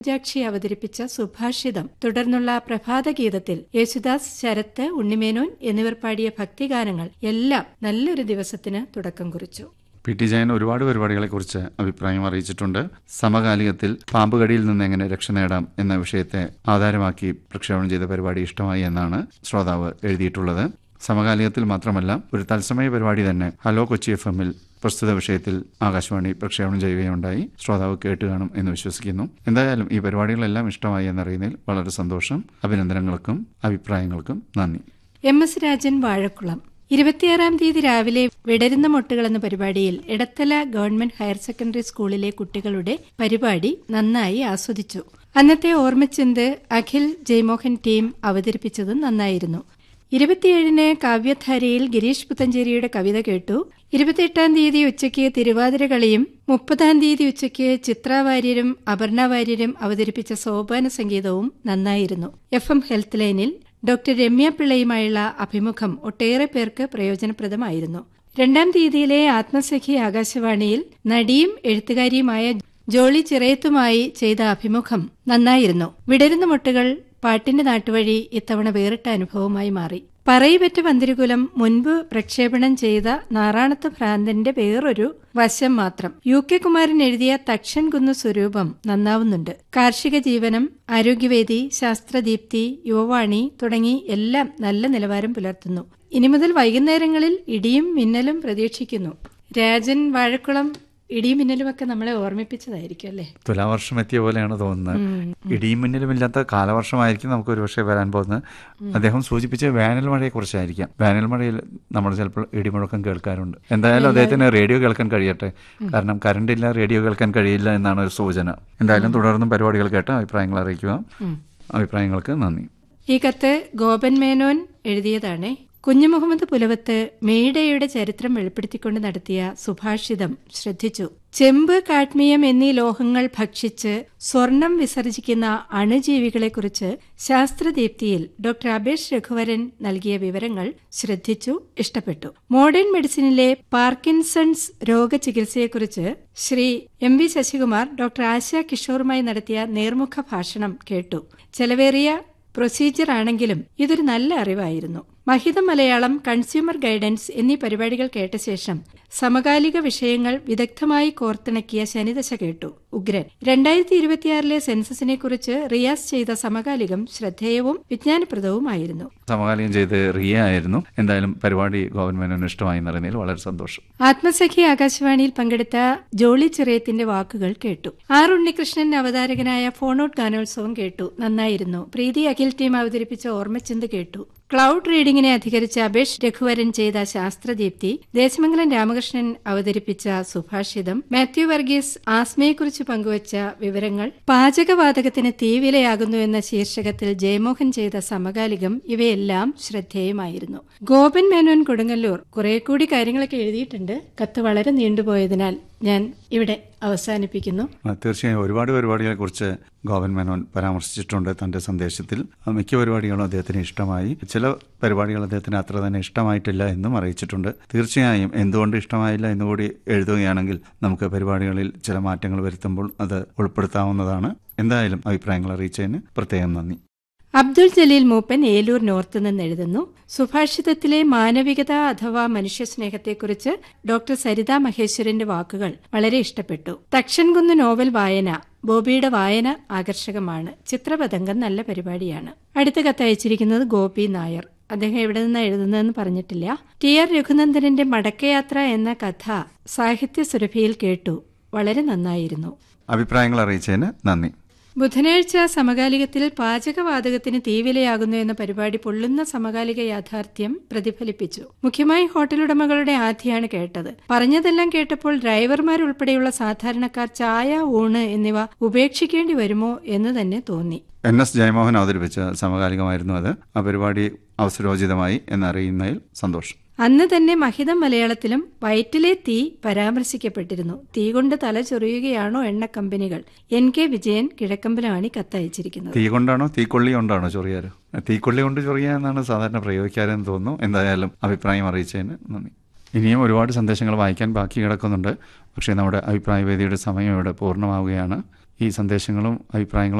ജാക്ഷി അവതരിപ്പിച്ച സുഭാഷിതം തുടർന്നുള്ള പ്രഭാതഗീതത്തിൽ യേശുദാസ് ശരത്ത് ഉണ്ണിമേനോൻ എന്നിവർ പാടിയ ഭക്തിഗാനങ്ങൾ എല്ലാം നല്ലൊരു ദിവസത്തിന് തുടക്കം കുറിച്ചു പി ടി ജയൻ ഒരുപാട് പരിപാടികളെക്കുറിച്ച് അഭിപ്രായം അറിയിച്ചിട്ടുണ്ട് സമകാലികത്തിൽ പാമ്പുകടിയിൽ നിന്ന് എങ്ങനെ രക്ഷ നേടാം എന്ന വിഷയത്തെ ആധാരമാക്കി പ്രക്ഷേപണം ചെയ്ത പരിപാടി ഇഷ്ടമായി എന്നാണ് ശ്രോതാവ് എഴുതിയിട്ടുള്ളത് സമകാലികത്തിൽ മാത്രമല്ല ഒരു തത്സമയ പരിപാടി തന്നെ ഹലോ കൊച്ചി എഫ് എമ്മിൽ പ്രസ്തുത വിഷയത്തിൽ ആകാശവാണി പ്രക്ഷേപണം ചെയ്യുകയുണ്ടായി ശ്രോതാവ് കേട്ട് കാണും എന്ന് വിശ്വസിക്കുന്നു എന്തായാലും ഈ പരിപാടികളെല്ലാം ഇഷ്ടമായി എന്നറിയുന്നതിൽ വളരെ സന്തോഷം അഭിനന്ദനങ്ങൾക്കും അഭിപ്രായങ്ങൾക്കും നന്ദി എം എസ് രാജൻ വാഴക്കുളം ഇരുപത്തിയാറാം തീയതി രാവിലെ വിടരുന്ന മൊട്ടുകൾ എന്ന പരിപാടിയിൽ ഇടത്തല ഗവൺമെന്റ് ഹയർ സെക്കൻഡറി സ്കൂളിലെ കുട്ടികളുടെ പരിപാടി നന്നായി ആസ്വദിച്ചു അന്നത്തെ ഓർമ്മച്ചിന്ത് അഖിൽ ജയമോഹൻ ടീം അവതരിപ്പിച്ചതും നന്നായിരുന്നു ഇരുപത്തിയേഴിന് കാവ്യധാരയിൽ ഗിരീഷ് പുത്തഞ്ചേരിയുടെ കവിത കേട്ടു ഇരുപത്തിയെട്ടാം തീയതി ഉച്ചയ്ക്ക് തിരുവാതിര കളിയും മുപ്പതാം തീയതി ഉച്ചയ്ക്ക് ചിത്രാവാര്യരും അപർണ വാര്യരും അവതരിപ്പിച്ച സോപാന സംഗീതവും നന്നായിരുന്നു എഫ് എം ഹെൽത്ത് ലൈനിൽ ഡോക്ടർ രമ്യ പിള്ളയുമായുള്ള അഭിമുഖം ഒട്ടേറെ പേർക്ക് പ്രയോജനപ്രദമായിരുന്നു രണ്ടാം തീയതിയിലെ ആത്മസഖി ആകാശവാണിയിൽ നടിയും എഴുത്തുകാരിയുമായ ജോളി ചിറയത്തുമായി ചെയ്ത അഭിമുഖം നന്നായിരുന്നു വിടരുന്ന മുട്ടുകൾ പാട്ടിന്റെ നാട്ടുവഴി ഇത്തവണ വേറിട്ട അനുഭവമായി മാറി പറയിപെറ്റ പന്തിരുകുലം മുൻപ് പ്രക്ഷേപണം ചെയ്ത നാറാണത്ത് ഭ്രാന്തന്റെ വേറൊരു വശം മാത്രം യു കെ കുമാരൻ എഴുതിയ തക്ഷൻ കുന്നു സ്വരൂപം നന്നാവുന്നുണ്ട് കാർഷിക ജീവനം ആരോഗ്യവേദി ശാസ്ത്രദീപ്തി യുവവാണി തുടങ്ങി എല്ലാം നല്ല നിലവാരം പുലർത്തുന്നു ഇനി മുതൽ വൈകുന്നേരങ്ങളിൽ ഇടിയും മിന്നലും പ്രതീക്ഷിക്കുന്നു രാജൻ വാഴക്കുളം ഇടിയും മിന്നലുമൊക്കെ നമ്മളെ ഓർമ്മിപ്പിച്ചതായിരിക്കും അല്ലേ തുലാവർഷം എത്തിയ പോലെയാണ് തോന്നുന്നത് ഇടിയും മിന്നലുമില്ലാത്ത കാലവർഷമായിരിക്കും നമുക്ക് ഒരുപക്ഷെ വരാൻ പോകുന്നത് അദ്ദേഹം സൂചിപ്പിച്ച വേനൽ മഴയെ കുറിച്ചായിരിക്കാം വേനൽ മഴയിൽ നമ്മൾ ചിലപ്പോൾ ഇടിമുഴക്കം കേൾക്കാറുണ്ട് എന്തായാലും അദ്ദേഹത്തിന് റേഡിയോ കേൾക്കാൻ കഴിയട്ടെ കാരണം കറണ്ട് ഇല്ല റേഡിയോ കേൾക്കാൻ കഴിയില്ല എന്നാണ് ഒരു സൂചന എന്തായാലും തുടർന്നും പരിപാടികൾ കേട്ട് അഭിപ്രായങ്ങൾ അറിയിക്കുക അഭിപ്രായങ്ങൾക്ക് നന്ദി ഈ കത്ത് ഗോപൻ മേനോൻ എഴുതിയതാണേ കുഞ്ഞു മുഹമ്മദ് പുലവത്ത് മേഡയുടെ ചരിത്രം വെളിപ്പെടുത്തിക്കൊണ്ട് നടത്തിയ സുഭാഷിതം ശ്രദ്ധിച്ചു ചെമ്പ് കാഡ്മിയം എന്നീ ലോഹങ്ങൾ ഭക്ഷിച്ച് സ്വർണം വിസർജിക്കുന്ന അണുജീവികളെക്കുറിച്ച് ശാസ്ത്രദീപ്തിയിൽ ഡോക്ടർ അബേഷ് രഘുവരൻ നൽകിയ വിവരങ്ങൾ ശ്രദ്ധിച്ചു ഇഷ്ടപ്പെട്ടു മോഡേൺ മെഡിസിനിലെ പാർക്കിൻസൺസ് രോഗചികിത്സയെക്കുറിച്ച് Shri M V Sasikumar doctor Asha കിഷോറുമായി നടത്തിയ നേർമുഖ ഭാഷണം കേട്ടു ചെലവേറിയ പ്രൊസീജിയർ ആണെങ്കിലും ഇതൊരു നല്ല അറിവായിരുന്നു മഹിത മലയാളം കൺസ്യൂമർ ഗൈഡൻസ് എന്നീ പരിപാടികൾ കേട്ട ശേഷം സമകാലിക വിഷയങ്ങൾ വിദഗ്ധമായി കോർത്തിണക്കിയ ശനിദശ കേട്ടു ഉഗ്രൻ രണ്ടായിരത്തി ഇരുപത്തിയാറിലെ സെൻസസിനെ കുറിച്ച് റിയാസ് ചെയ്ത സമകാലികം ശ്രദ്ധേയവും വിജ്ഞാനപ്രദവുമായിരുന്നു സമകാലീനം ചെയ്ത് റിയ ആയിരുന്നു എന്തായാലും പരിപാടി ഗവൺമെന്റിന് ഇഷ്ടമായി എന്നറിയുന്നതിൽ വളരെ സന്തോഷം ആത്മസഖി ആകാശവാണിയിൽ പങ്കെടുത്ത ജോളി ചിറയത്തിന്റെ വാക്കുകൾ കേട്ടു ആർ ഉണ്ണികൃഷ്ണൻ അവതാരകനായ ഫോണൌട്ട് ഗാനോത്സവം കേട്ടു നന്നായിരുന്നു പ്രീതി അഖിൽ ടീം അവതരിപ്പിച്ച ഓർമ്മച്ചിന്ത് കേട്ടു ക്ലൗഡ് റീഡിംഗിനെ അധികരിച്ച അബേഷ് രഘുവരൻ ചെയ്ത ശാസ്ത്രദീപ്തി ദേശമംഗലം രാമകൃഷ്ണൻ അവതരിപ്പിച്ച സുഭാഷിതം മാത്യു വർഗീസ് ആസ്മയെക്കുറിച്ച് പങ്കുവച്ച വിവരങ്ങൾ പാചകവാതകത്തിന് തീവിലയാകുന്നു എന്ന ശീർഷകത്തിൽ ജയമോഹൻ ചെയ്ത സമകാലികം ഇവയെല്ലാം ശ്രദ്ധേയമായിരുന്നു ഗോപൻ മേനോൻ കൊടുങ്ങല്ലൂർ കുറെ കൂടി കാര്യങ്ങളൊക്കെ എഴുതിയിട്ടുണ്ട് കത്ത് വളരെ നീണ്ടുപോയതിനാൽ ഞാൻ ഇവിടെ അവസാനിപ്പിക്കുന്നു ആ, തീർച്ചയായും ഒരുപാട് പരിപാടികളെ കുറിച്ച് ഗോവൻ മേനോൻ പരാമർശിച്ചിട്ടുണ്ട് തന്റെ സന്ദേശത്തിൽ ആ, മിക്ക പരിപാടികളും അദ്ദേഹത്തിന് ഇഷ്ടമായി ചില പരിപാടികൾ അദ്ദേഹത്തിന് അത്ര തന്നെ ഇഷ്ടമായിട്ടില്ല എന്നും അറിയിച്ചിട്ടുണ്ട് തീർച്ചയായും എന്തുകൊണ്ട് ഇഷ്ടമായില്ല എന്നുകൂടി എഴുതുകയാണെങ്കിൽ നമുക്ക് പരിപാടികളിൽ ചില മാറ്റങ്ങൾ വരുത്തുമ്പോൾ അത് ഉൾപ്പെടുത്താവുന്നതാണ് എന്തായാലും അഭിപ്രായങ്ങൾ അറിയിച്ചതിന് പ്രത്യേകം നന്ദി അബ്ദുൾ ജലീൽ മൂപ്പൻ ഏലൂർ നോർത്ത് നിന്ന് എഴുതുന്നു സുഭാഷിതത്തിലെ മാനവികത അഥവാ മനുഷ്യസ്നേഹത്തെക്കുറിച്ച് ഡോക്ടർ സരിത മഹേശ്വരന്റെ വാക്കുകൾ വളരെ ഇഷ്ടപ്പെട്ടു തക്ഷൻകുന്ന് നോവൽ വായന ബോബിയുടെ വായന ആകർഷകമാണ് ചിത്രപതംഗം നല്ല പരിപാടിയാണ് അടുത്ത കത്തയച്ചിരിക്കുന്നത് ഗോപി നായർ അദ്ദേഹം എവിടെ നിന്നാണ് എഴുതുന്നതെന്ന് പറഞ്ഞിട്ടില്ല ടി ആർ രഘുനന്ദനന്റെ മടക്കയാത്ര എന്ന കഥ സാഹിത്യ സുരഭിയിൽ കേട്ടു വളരെ നന്നായിരുന്നു അഭിപ്രായങ്ങൾ അറിയിച്ചതിന് നന്ദി ബുധനാഴ്ച സമകാലികത്തിൽ പാചകവാതകത്തിന് തീവിലയാകുന്നു എന്ന പരിപാടി പൊള്ളുന്ന സമകാലിക യാഥാർത്ഥ്യം പ്രതിഫലിപ്പിച്ചു മുഖ്യമായി ഹോട്ടലുടമകളുടെ ആധിയാണ് കേട്ടത് പറഞ്ഞതെല്ലാം കേട്ടപ്പോൾ ഡ്രൈവർമാരുൾപ്പെടെയുള്ള സാധാരണക്കാർ ചായ ഊണ് എന്നിവ ഉപേക്ഷിക്കേണ്ടി വരുമോ എന്ന് തന്നെ തോന്നി എൻ എസ് ജയമോഹൻ അവതരിപ്പിച്ച സമകാലികമായിരുന്നു അത് ആ പരിപാടി അവസരോചിതമായി എന്നറിയുന്നതിൽ സന്തോഷം അന്ന് തന്നെ മഹിതം മലയാളത്തിലും വയറ്റിലെ തീ പരാമർശിക്കപ്പെട്ടിരുന്നു തീ കൊണ്ട് തല ചൊറിയുകയാണോ എണ്ണ കമ്പനികൾ എൻ കെ വിജയൻ കിഴക്കമ്പലമാണ് ഈ കത്തയച്ചിരിക്കുന്നത് തീ കൊണ്ടാണോ തീക്കൊള്ളി കൊണ്ടാണോ ചൊറിയാറ് തീക്കൊള്ളി കൊണ്ട് ചൊറിയുക എന്നാണ് സാധാരണ പ്രയോഗിക്കാറെന്ന് തോന്നുന്നു എന്തായാലും അഭിപ്രായം അറിയിച്ചതിന് നന്ദി ഇനിയും ഒരുപാട് സന്ദേശങ്ങൾ വായിക്കാൻ ബാക്കി കിടക്കുന്നുണ്ട് പക്ഷേ നമ്മുടെ അഭിപ്രായ വേദിയുടെ സമയം ഇവിടെ പൂർണ്ണമാവുകയാണ് ഈ സന്ദേശങ്ങളും അഭിപ്രായങ്ങളും